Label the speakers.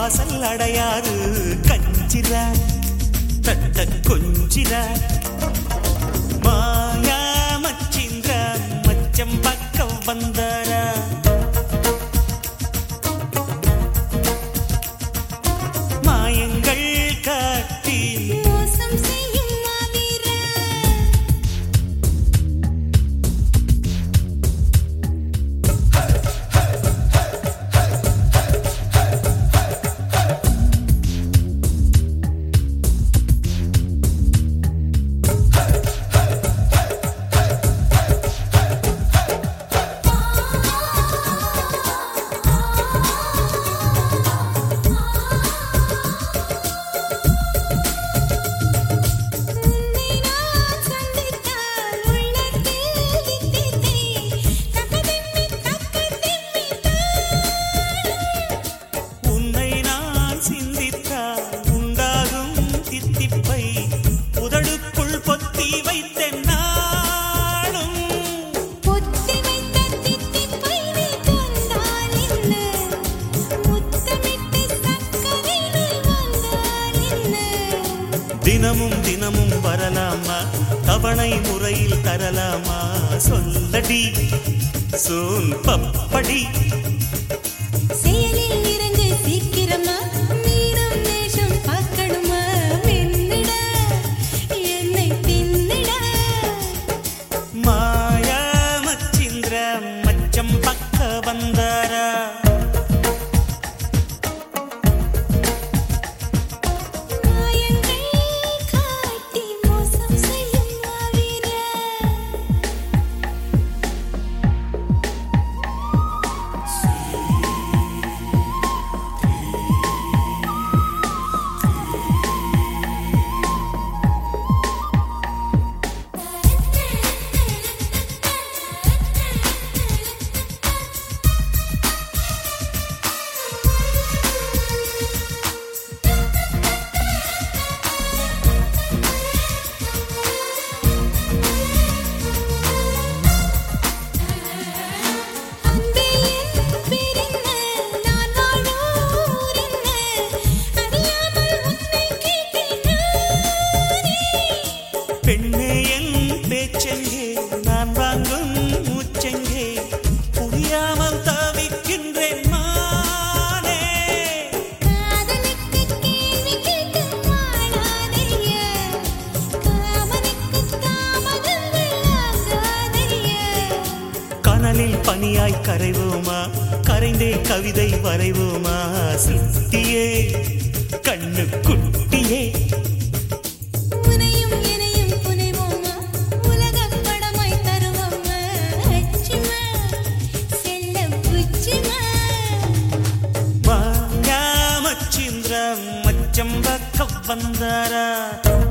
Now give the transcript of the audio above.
Speaker 1: வாசல் அடையாறு கஞ்சிரா தட்ட கொஞ்சிரா மாயா மச்சிந்திரா மச்சம் பக்கம் வந்தாரா மாயங்கள் காட்டி
Speaker 2: மோசம் செய்யும் மாவீரன் உன்னை நான் சந்தித்தால் உள்ளத்தில் தித்தித்தே தக்கதிம்மி தக்கதிம்மி
Speaker 1: உன்னை நான் சிந்தித்தால் உண்டாகும் தித்திப்பை உதடுக்குள் பொத்தி வைத்தேன் நாளும்
Speaker 2: பொத்தி வைத்த தித்திப்பை நீ தந்தால் என்ன முத்தமிட்டு சக்கரை நீ வந்தால் என்ன
Speaker 1: தினமும் தினமும் வரலாமா தவணை முறையில் தரலாமா சொல்லடி சோன் பப்படி
Speaker 2: செயலில் இறங்கு சீக்கிரமா மீனம் நேசம் பார்க்கணுமா மின்னிட என்னை பின்னிட
Speaker 1: மாயா மச்சிந்திர மச்சம் பக்க வந்தாரா
Speaker 2: மாயங்கள் காட்டி மோசம் செய்யும் மாவீரன் அன்பே என் பேரென்ன நான் வாழும் ஊரென்ன அறியாமல் உன்னை கேட்டேன் நானே
Speaker 1: பெண்ணே என் பேச்செங்கே நான் வாங்கும் மூச்செங்கே புரியாமல் தவிக்கின்றேன் மானே
Speaker 2: காதலுக்கு கேள்வி கேட்டு வாழாதைய காமனுக்கு தாமதங்கள் ஆகாதைய
Speaker 1: கனலில் பனியாய் கரைவோமா கரைந்தே கவிதை வரைவோமா சுட்டியே கண்ணு குட்டியே
Speaker 2: உனையும் எனையும் புனைவோமா உலகப் படமாய் தருவோமா அச்சுமா செல்ல புச்சுமா
Speaker 1: மாயா மச்சிந்திர மச்சம் பக்க வந்தாரா